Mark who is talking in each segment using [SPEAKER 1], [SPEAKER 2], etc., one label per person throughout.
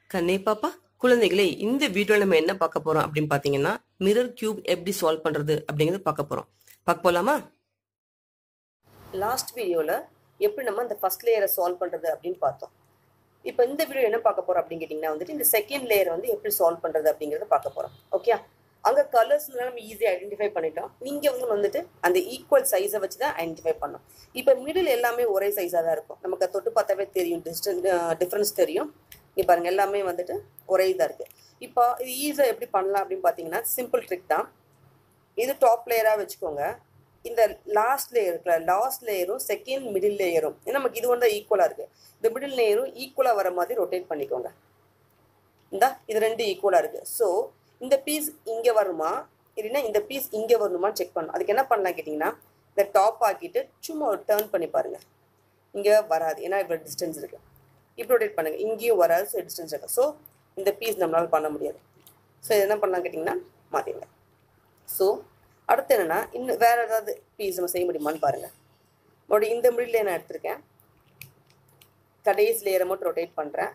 [SPEAKER 1] கண்ணே பாப்பா குழந்தைகளே இந்த வீடியோல நம்ம என்ன பார்க்க போறோம் அப்படின்னு பாத்தீங்கன்னா மிரர் கியூப் எப்படி சால்வ் பண்றது அப்படிங்கறத பார்க்க போறோம் பார்க்க போலாமா லாஸ்ட் வீடியோல எப்படி நம்ம இந்த ஃபர்ஸ்ட் லேயரை சால்வ் பண்றது அப்படின்னு பார்த்தோம் இப்போ இந்த வீடியோ என்ன பார்க்க போறோம் அப்படின்னு கேட்டிங்கன்னா வந்துட்டு இந்த செகண்ட் லேயர் வந்து எப்படி சால்வ் பண்றது அப்படிங்கறத பார்க்க போறோம் ஓகே அங்க கலர்ஸ் நம்ம ஈஸியாக ஐடென்டிஃபை பண்ணிட்டோம் நீங்க வந்து வந்துட்டு அந்த ஈக்குவல் சைஸை வச்சு தான் ஐடென்டிஃபை பண்ணோம் இப்போ மிடில் எல்லாமே ஒரே சைஸாக தான் இருக்கும் நமக்கு அது தொட்டு பார்த்தாவே தெரியும் டிஸ்டன்ஸ் டிஃப்ரென்ஸ் தெரியும் இங்கே பாருங்க எல்லாமே வந்துட்டு ஒரே இதாக இருக்கு இப்போ இது ஈஸியாக எப்படி பண்ணலாம் அப்படின்னு பார்த்தீங்கன்னா சிம்பிள் ட்ரிக் தான் இது டாப் லேயராக வச்சுக்கோங்க இந்த லாஸ்ட் லேயர் இருக்குல்ல லாஸ்ட் லேயரும் செகண்ட் மிடில் லேயரும் நமக்கு இது வந்து ஈக்குவலாக இருக்கு இந்த மிடில் லேயரும் ஈக்குவலாக வர மாதிரி ரொட்டேட் பண்ணிக்கோங்க இந்த இது ரெண்டு ஈக்குவலாக இருக்கு ஸோ இந்த பீஸ் இங்கே வருமா இல்லைன்னா இந்த பீஸ் இங்கே வரணுமான்னு செக் பண்ணணும் அதுக்கு என்ன பண்ணலாம் கேட்டிங்கன்னா இந்த டாப் ஆக்கிட்டு சும்மா ஒரு டேர்ன் பண்ணி பாருங்க இங்கே வராது ஏன்னா இவ்வளோ டிஸ்டன்ஸ் இருக்கு இப்படி ரொட்டேட் பண்ணுங்க இங்கேயும் வராது ஸோ டிஸ்டன்ஸ் இருக்கு ஸோ இந்த பீஸ் நம்மளால் பண்ண முடியாது ஸோ இது என்ன பண்ணலாம் கேட்டிங்கன்னா மாற்றிங்க ஸோ அடுத்து என்னென்னா இன்னும் வேறு ஏதாவது பீஸ் நம்ம செய்ய முடியுமான்னு பாருங்கள் மறுபடியும் இந்த மிடில் நான் எடுத்திருக்கேன் கடைசி லேயரை மட்டும் ரொட்டேட் பண்ணுறேன்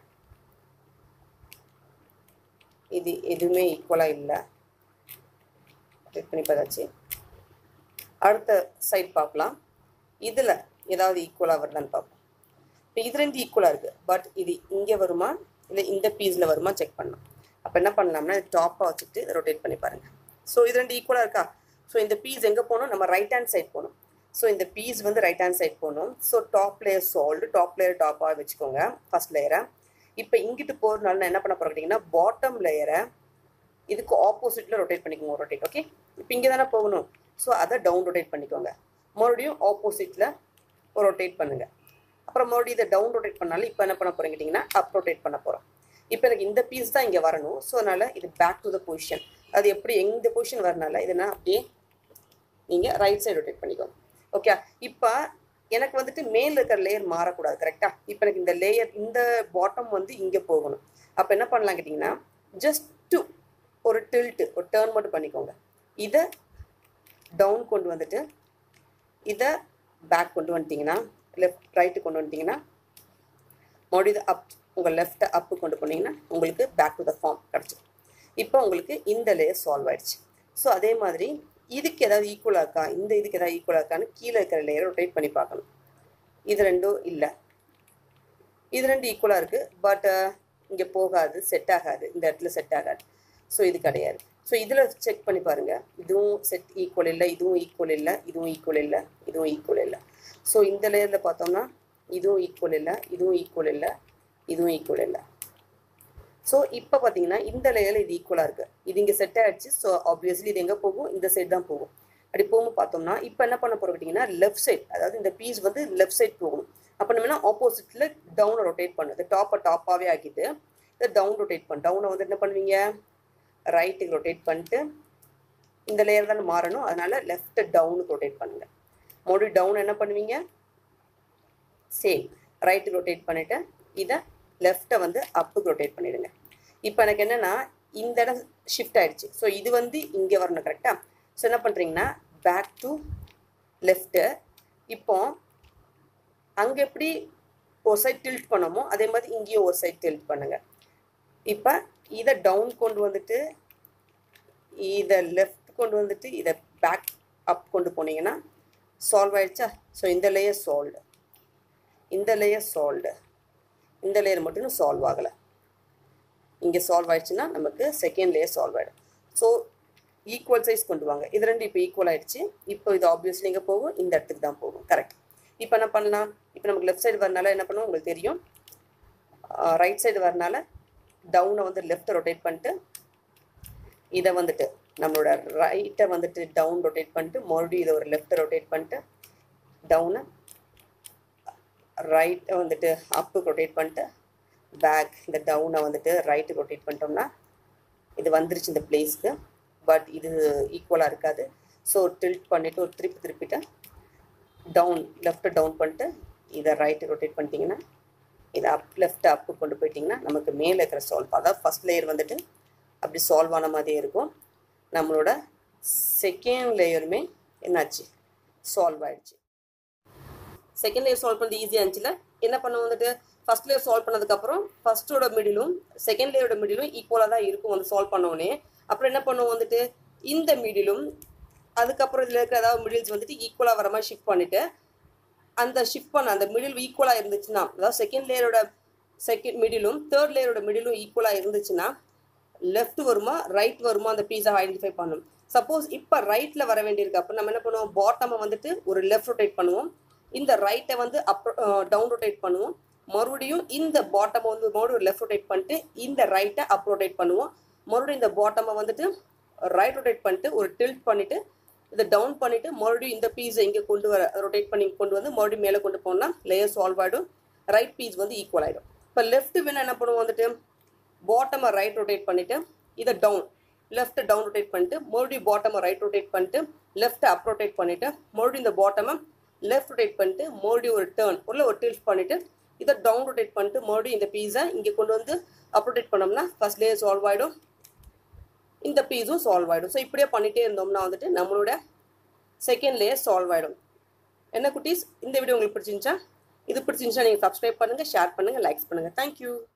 [SPEAKER 1] இது எதுவுமே ஈக்குவலாக இல்லை ரொட்டேட் பண்ணி பார்த்தாச்சு அடுத்த சைட் பார்க்கலாம் இதில் ஏதாவது ஈக்குவலாக வருதான்னு பார்ப்போம் இப்போ இது ரெண்டு ஈக்குவலாக இருக்குது பட் இது இங்கே வருமா இல்லை இந்த பீஸில் வருமா செக் பண்ணலாம் அப்போ என்ன பண்ணலாம்னா டாப்பாக வச்சுட்டு ரொட்டேட் பண்ணி பாருங்கள் ஸோ இது ரெண்டு ஈக்குவலாக இருக்கா ஸோ இந்த பீஸ் எங்கே போகணும் நம்ம ரைட் ஹேண்ட் சைட் போகணும் ஸோ இந்த பீஸ் வந்து ரைட் ஹேண்ட் சைட் போகணும் so top layer solved top layer டாப்பாக வச்சுக்கோங்க ஃபர்ஸ்ட் லேயரை இப்போ இங்கிட்டு போகிறதுனால நான் என்ன பண்ண போகிறேன் கேட்டிங்கன்னா பாட்டம் லேயரை இதுக்கு ஆப்போசிட்டில் ரொட்டேட் பண்ணிக்கோங்க ரொட்டேட் ஓகே இப்போ இங்கே தானே போகணும் ஸோ அதை டவுன் ரொட்டேட் பண்ணிக்கோங்க மறுபடியும் ஆப்போசிட்டில் ரொட்டேட் பண்ணுங்கள் அப்புறம் மறுபடியும் இதை டவுன் ரொட்டேட் பண்ணாலும் இப்போ என்ன பண்ண போகிறேன் கேட்டிங்கன்னா அப் ரொட்டேட் பண்ண போகிறோம் இப்போ எனக்கு இந்த பீஸ் தான் இங்கே வரணும் ஸோ அதனால் இது பேக் டு த பொசிஷன் அது எப்படி எந்த பொசிஷன் வரனால இதை நான் அப்படியே நீங்கள் ரைட் சைடு ரொட்டேட் பண்ணிக்கோங்க ஓகே இப்போ எனக்கு வந்துட்டு மேல இருக்கிற லேயர் மாறக்கூடாது கரெக்டா இப்போ எனக்கு இந்த லேயர் இந்த பாட்டம் வந்து இங்கே போகணும் அப்போ என்ன பண்ணலாம் கேட்டிங்கன்னா ஜஸ்ட் டு ஒரு டில்ட்டு ஒரு டேர்ன் மட்டும் பண்ணிக்கோங்க இதை டவுன் கொண்டு வந்துட்டு இதை பேக் கொண்டு வந்துட்டிங்கன்னா லெஃப்ட் ரைட்டு கொண்டு வந்துட்டிங்கன்னா மறுபடியும் இதை அப் உங்கள் லெஃப்ட்டை அப்பு கொண்டு போனீங்கன்னா உங்களுக்கு பேக் டு த ஃபார்ம் கிடச்சிடும் இப்போ உங்களுக்கு இந்த லேயர் சால்வ் ஆயிடுச்சு ஸோ அதே மாதிரி இதுக்கு ஏதாவது ஈக்குவலாக இருக்கா இந்த இதுக்கு ஏதாவது ஈக்குவலாக இருக்கான்னு கீழே இருக்கிற லேயரை ரொட்டேட் பண்ணி பார்க்கணும் இது ரெண்டும் இல்லை இது ரெண்டு ஈக்குவலாக இருக்குது பட் இங்கே போகாது செட் ஆகாது இந்த இடத்துல செட் ஆகாது ஸோ இது கிடையாது ஸோ இதில் செக் பண்ணி பாருங்கள் இதுவும் செட் ஈக்குவல் இல்லை இதுவும் ஈக்குவல் இல்லை இதுவும் ஈக்குவல் இல்லை இதுவும் ஈக்குவல் இல்லை ஸோ இந்த லேயரில் பார்த்தோம்னா இதுவும் ஈக்குவல் இல்லை இதுவும் ஈக்குவல் இல்லை இதுவும் ஈக்குவல் இல்லை ஸோ இப்போ பார்த்தீங்கன்னா இந்த லேயரில் இது ஈக்குவலாக இருக்குது இது இங்கே செட் ஆகிடுச்சு ஸோ ஆப்வியஸ்லி இது எங்கே போகும் இந்த சைடு தான் போகும் அப்படி போகும்போது பார்த்தோம்னா இப்போ என்ன பண்ண போகிறோம் கேட்டிங்கன்னா லெஃப்ட் சைட் அதாவது இந்த பீஸ் வந்து லெஃப்ட் சைட் போகணும் அப்போ நம்ம என்ன ஆப்போசிட்டில் டவுனை ரொட்டேட் பண்ணுது டாப்பை டாப்பாகவே ஆக்கிட்டு இதை டவுன் ரொட்டேட் பண்ணு டவுனை வந்து என்ன பண்ணுவீங்க ரைட்டுக்கு ரொட்டேட் பண்ணிட்டு இந்த லேயர் தானே மாறணும் அதனால் லெஃப்ட்டை டவுனுக்கு ரொட்டேட் பண்ணுங்கள் மறுபடியும் டவுன் என்ன பண்ணுவீங்க சேம் ரைட்டுக்கு ரொட்டேட் பண்ணிவிட்டு இதை லெஃப்ட்டை வந்து அப்புக்கு ரொட்டேட் பண்ணிடுங்க இப்போ எனக்கு என்னென்னா இந்த இடம் ஷிஃப்ட் ஆயிடுச்சு ஸோ இது வந்து இங்கே வரணும் கரெக்டாக ஸோ என்ன பண்ணுறீங்கன்னா பேக் டு லெஃப்ட்டு இப்போ அங்கே எப்படி ஒரு சைட் டில்ட் பண்ணமோ அதே மாதிரி இங்கேயும் ஒரு சைட் டில்ட் பண்ணுங்க இப்போ இதை டவுன் கொண்டு வந்துட்டு இதை லெஃப்ட் கொண்டு வந்துட்டு இதை பேக் அப் கொண்டு போனீங்கன்னா சால்வ் ஆயிடுச்சா ஸோ இந்த லேயர் சால்வ்டு இந்த லேயர் சால்வ்டு இந்த லேயர் மட்டும் சால்வ் ஆகலை இங்கே சால்வ் ஆயிடுச்சுன்னா நமக்கு செகண்ட் லேயர் சால்வ் ஆகிடும் ஸோ ஈக்குவல் சைஸ் கொண்டு வாங்க இது ரெண்டு இப்போ ஈக்குவல் ஆயிடுச்சு இப்போ இது ஆப்வியஸ்லி எங்கே போகும் இந்த இடத்துக்கு தான் போகும் கரெக்ட் இப்போ என்ன பண்ணலாம் இப்போ நமக்கு லெஃப்ட் சைடு வரனால என்ன பண்ணுவோம் உங்களுக்கு தெரியும் ரைட் சைடு வரனால டவுனை வந்து லெஃப்ட்டை ரொட்டேட் பண்ணிட்டு இதை வந்துட்டு நம்மளோட ரைட்டை வந்துட்டு டவுன் ரொட்டேட் பண்ணிட்டு மறுபடியும் இதை ஒரு லெஃப்ட்டை ரொட்டேட் பண்ணிட்டு டவுனை ரைட்டை வந்துட்டு அப்பு ரொட்டேட் பண்ணிட்டு பேக் இந்த டவுனை வந்துட்டு ரைட்டு ரொட்டேட் பண்ணிட்டோம்னா இது வந்துருச்சு இந்த பிளேஸ்க்கு பட் இது ஈக்குவலாக இருக்காது ஸோ டில்ட் பண்ணிவிட்டு ஒரு திருப்பி திருப்பிட்டு டவுன் லெஃப்ட்டை டவுன் பண்ணிட்டு இதை ரைட்டு ரொட்டேட் பண்ணிட்டீங்கன்னா இதை அப் லெஃப்ட் அப்பு கொண்டு போயிட்டிங்கன்னா நமக்கு மேலே இருக்கிற சால்வ் அதாவது ஃபஸ்ட் லேயர் வந்துட்டு அப்படி சால்வ் ஆன மாதிரியே இருக்கும் நம்மளோட செகண்ட் லேயருமே என்னாச்சு சால்வ் ஆயிடுச்சு செகண்ட் லேயர் சால்வ் பண்ணுறது ஈஸியாக இருந்துச்சுல என்ன பண்ண வந்துட்டு ஃபர்ஸ்ட் லேயர் சால்வ் பண்ணதுக்கப்புறம் ஃபர்ஸ்டோட மிடிலும் செகண்ட் லேயரோட மிடிலும் ஈக்குவலாக தான் இருக்கும் வந்து சால்வ் பண்ணோடனே அப்புறம் என்ன பண்ணுவோம் வந்துட்டு இந்த மிடிலும் அதுக்கப்புறம் இதில் இருக்கிற ஏதாவது மிடில்ஸ் வந்துட்டு ஈக்குவலாக வர மாதிரி ஷிஃப்ட் பண்ணிவிட்டு அந்த ஷிஃப்ட் பண்ண அந்த மிடில் ஈக்குவலாக இருந்துச்சுன்னா அதாவது செகண்ட் லேயரோட செகண்ட் மிடிலும் தேர்ட் லேயரோட மிடிலும் ஈக்குவலாக இருந்துச்சுன்னா லெஃப்ட் வருமா ரைட் வருமா அந்த பீஸை ஐடென்டிஃபை பண்ணும் சப்போஸ் இப்போ ரைட்டில் வர வேண்டியிருக்கு அப்போ நம்ம என்ன பண்ணுவோம் பாட்டமை வந்துட்டு ஒரு லெஃப்ட் ரொட்டேட் பண்ணுவோம் இந்த ரைட்டை வந்து அப் டவுன் ரொட்டேட் பண்ணுவோம் மறுபடியும் இந்த பாட்டமை வந்து மறுபடியும் ஒரு லெஃப்ட் ரொட்டேட் பண்ணிட்டு இந்த ரைட்டை அப் ரொட்டேட் பண்ணுவோம் மறுபடியும் இந்த பாட்டமை வந்துட்டு ரைட் ரொட்டேட் பண்ணிட்டு ஒரு டில்ட் பண்ணிட்டு இதை டவுன் பண்ணிட்டு மறுபடியும் இந்த பீஸை இங்கே கொண்டு வர ரொட்டேட் பண்ணி கொண்டு வந்து மறுபடியும் மேலே கொண்டு போனால் லேயர் சால்வ் ஆகிடும் ரைட் பீஸ் வந்து ஈக்குவல் ஆகிடும் இப்போ லெஃப்ட் வேணா என்ன பண்ணுவோம் வந்துட்டு பாட்டமை ரைட் ரொட்டேட் பண்ணிட்டு இதை டவுன் லெஃப்ட் டவுன் ரொட்டேட் பண்ணிட்டு மறுபடியும் பாட்டமை ரைட் ரொட்டேட் பண்ணிட்டு லெஃப்ட் அப் ரொட்டேட் பண்ணிட்டு மறுபடியும் இந்த பாட்டமை லெஃப்ட் ரொட்டேட் பண்ணிட்டு மறுபடியும் ஒரு டேர்ன் உள்ள ஒரு டில்ட் பண்ணிட்டு இதை டவுன் ரொட்டேட் பண்ணிட்டு மறுபடியும் இந்த பீஸை இங்கே கொண்டு வந்து அப் ரொட்டேட் பண்ணோம்னா ஃபர்ஸ்ட் லேயர் சால்வ் ஆகிடும் இந்த பீஸும் சால்வ் ஆகிடும் ஸோ இப்படியே பண்ணிகிட்டே இருந்தோம்னா வந்துட்டு நம்மளோட செகண்ட் லேயர் சால்வ் ஆகிடும் என்ன குட்டீஸ் இந்த வீடியோ உங்களுக்கு பிடிச்சிருந்துச்சா இது பிடிச்சிருந்துச்சா நீங்கள் சப்ஸ்கிரைப் பண்ணுங்கள் ஷேர் பண்ணுங்கள் லைக்ஸ் பண்ணுங்கள் தேங்க்யூ